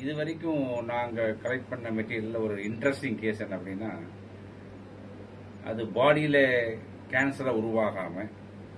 இது வரைக்கும் நாங்கள் கலெக்ட் பண்ண மெட்டீரியலில் ஒரு இன்ட்ரெஸ்டிங் கேஸ் என்ன அப்படின்னா அது பாடியில் கேன்சரை உருவாகாமல்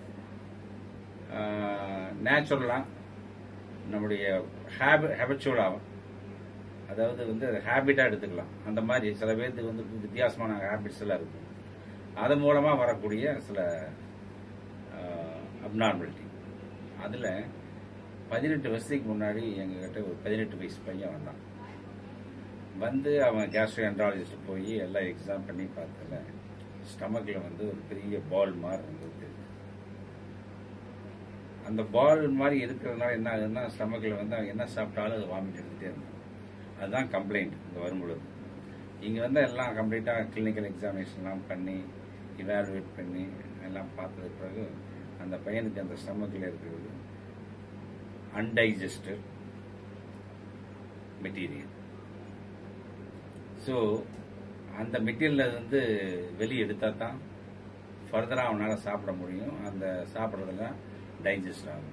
நேச்சுரலாக நம்முடைய ஹேபி ஹேபிச்சுவலாக அதாவது வந்து அது ஹேபிட்டாக எடுத்துக்கலாம் அந்த மாதிரி சில பேர்த்துக்கு வந்து வித்தியாசமான ஹேபிட்ஸ் எல்லாம் இருக்கும் அது மூலமாக வரக்கூடிய சில அப்நார்மலிட்டி அதில் பதினெட்டு வருஷத்துக்கு முன்னாடி எங்ககிட்ட ஒரு பதினெட்டு வயசு பையன் வந்தான் வந்து அவன் கேஸ்ட்ரோஎன்ட்ராலஜிஸ்ட் போய் எல்லாம் எக்ஸாம் பண்ணி பார்த்தல ஸ்டமக்கில் வந்து ஒரு பெரிய பால் மாதிரி இருந்தது அந்த பால் மாதிரி இருக்கிறதுனால என்ன ஆகுதுன்னா ஸ்டமக்கில் வந்து அவன் என்ன சாப்பிட்டாலும் அது வாமிட் எடுத்துகிட்டே இருந்தான் அதுதான் கம்ப்ளைண்ட் இங்கே வரும்பொழுது இங்கே வந்து எல்லாம் கம்ப்ளீட்டாக கிளினிக்கல் எக்ஸாமினேஷன்லாம் பண்ணி இவாலுவேட் பண்ணி எல்லாம் பார்த்ததுக்கு பிறகு அந்த பையனுக்கு அந்த ஸ்டமக்கில் இருக்கிறது அன்டைஜஸ்டட் மெட்டீரியல் ஸோ அந்த மெட்டீரியலை வந்து வெளியே எடுத்தால் தான் ஃபர்தராக அவனால் சாப்பிட முடியும் அந்த சாப்பிட்றதுல டைஜஸ்ட் ஆகும்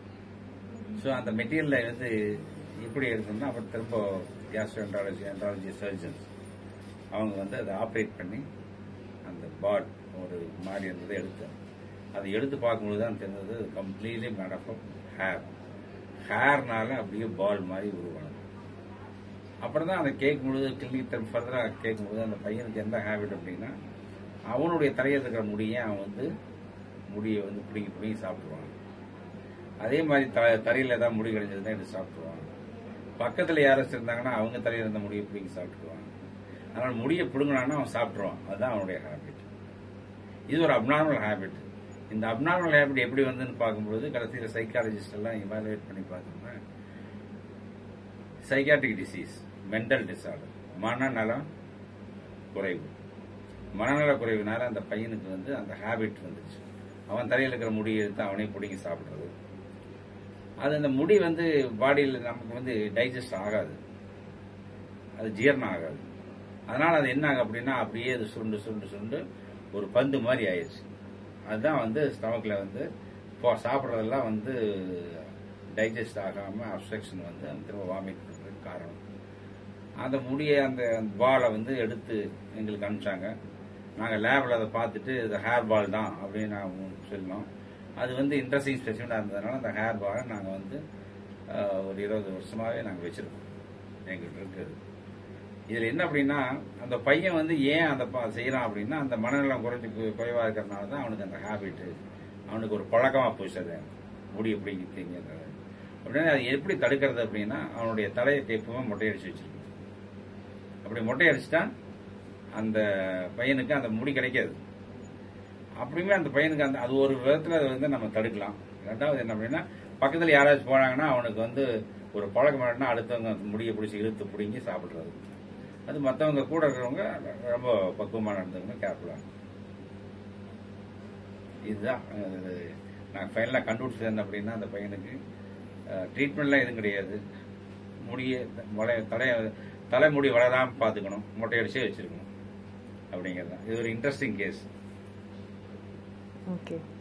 ஸோ அந்த மெட்டீரியலை வந்து எப்படி எடுக்கணும்னா அப்புறம் திரும்ப கேஸ்ட்ரோஎன்ட்ராலஜி என்ட்ராலஜி சர்ஜன்ஸ் அவங்க வந்து அதை ஆப்ரேட் பண்ணி அந்த பாட் ஒரு மாதிரி இருந்ததை எடுத்தாங்க அதை எடுத்து பார்க்கும்போது தான் தெரிஞ்சது கம்ப்ளீட்லி மேட் ஆஃப் ஹேர் ஹேர்னால அப்படியே பால் மாதிரி உருவானது அப்புறம் தான் அதை கேட்கும்பொழுது கிளினிக் திரும்ப ஃபர்தராக கேட்கும்போது அந்த பையனுக்கு எந்த ஹேபிட் அப்படின்னா அவனுடைய தலையில் இருக்கிற முடியை அவன் வந்து முடியை வந்து பிடுங்கி பிடுங்கி சாப்பிடுவான் அதே மாதிரி த தரையில் ஏதாவது முடி கிடைச்சதுன்னா எடுத்து சாப்பிடுவான் பக்கத்தில் யாராச்சும் இருந்தாங்கன்னா அவங்க தலையில் இருந்த முடியை பிடிங்கி சாப்பிட்டுருவான் அதனால் முடியை பிடுங்கினான்னா அவன் சாப்பிட்ருவான் அதுதான் அவனுடைய ஹேபிட் இது ஒரு அப்நார்மல் ஹேபிட் இந்த அப்நார்மல் ஹேபிட் எப்படி வந்துன்னு பார்க்கும்போது கடைசியில் சைக்காலஜிஸ்ட் எல்லாம் இவாலுவேட் பண்ணி பார்த்தோம்னா சைக்காட்ரிக் டிசீஸ் மென்டல் டிசார்டர் மனநலம் குறைவு மனநல குறைவுனால அந்த பையனுக்கு வந்து அந்த ஹேபிட் வந்துச்சு அவன் தலையில் இருக்கிற முடியை எடுத்து அவனே பிடிங்கி சாப்பிட்றது அது அந்த முடி வந்து பாடியில் நமக்கு வந்து டைஜஸ்ட் ஆகாது அது ஜீரணம் ஆகாது அதனால அது என்ன ஆகும் அப்படின்னா அப்படியே அது சுருண்டு சுருண்டு சுருண்டு ஒரு பந்து மாதிரி ஆயிடுச்சு அதுதான் வந்து ஸ்டமக்கில் வந்து இப்போ சாப்பிட்றதெல்லாம் வந்து டைஜஸ்ட் ஆகாமல் அப்செக்ஷன் வந்து அந்த திரும்ப வாமிட் பண்ணுறதுக்கு காரணம் அந்த முடியை அந்த பாலை வந்து எடுத்து எங்களுக்கு அனுப்பிச்சாங்க நாங்கள் லேபில் அதை பார்த்துட்டு இது ஹேர் பால் தான் அப்படின்னு நான் சொன்னோம் அது வந்து இன்ட்ரெஸ்டிங் ஸ்பெசிமெண்டாக இருந்ததுனால அந்த ஹேர் பாலை நாங்கள் வந்து அஹ், ஒரு இருபது வருஷமாகவே நாங்கள் வச்சுருக்கோம் எங்கள்கிட்ட இருக்குது இதில் என்ன அப்படின்னா அந்த பையன் வந்து ஏன் அந்த ப- செய்யறான் அப்படின்னா அந்த மனநலம் குறைஞ்சி கு- குறைவா இருக்கிறதுனால தான் அவனுக்கு அந்த ஹேபிட் அவனுக்கு ஒரு பழக்கமாக போச்சு அது முடி எப்படி திங்கிறது அப்படின்னா அது எப்படி தடுக்கிறது அப்படின்னா அவனுடைய தலையை எப்பவுமே மொட்டையடிச்சு வச்சிருக்கணும் அப்படி மொட்டையடிச்சிட்டா அந்த பையனுக்கு அந்த முடி கிடைக்காது அப்படியுமே அந்த பையனுக்கு அந்த அது ஒரு விதத்தில் அதை வந்து நம்ம தடுக்கலாம் ரெண்டாவது என்ன அப்படின்னா பக்கத்தில் யாராச்சும் போனாங்கன்னா அவனுக்கு வந்து ஒரு பழக்கம் இல்லைன்னா அடுத்தவங்க அந்த முடியை பிடிச்சி இழுத்து பிடிங்கி சாப்பிட்றது அது மற்றவங்க கூட இருக்கிறவங்க ரொம்ப பக்குவமாக நடந்துக்கணும் கேர்ஃபுல்லாக இதுதான் அது நான் ஃபைனலாக கண்டுபிடிச்சது என்ன அப்படின்னா அந்த பையனுக்கு ட்ரீட்மெண்ட்லாம் எதுவும் கிடையாது முடிய வள தலைய தலைமுடி வளராமல் பார்த்துக்கணும் மொட்டையடிச்சே வச்சிருக்கணும் அப்படிங்கிறது தான் இது ஒரு இன்ட்ரெஸ்டிங் கேஸ் ஓகே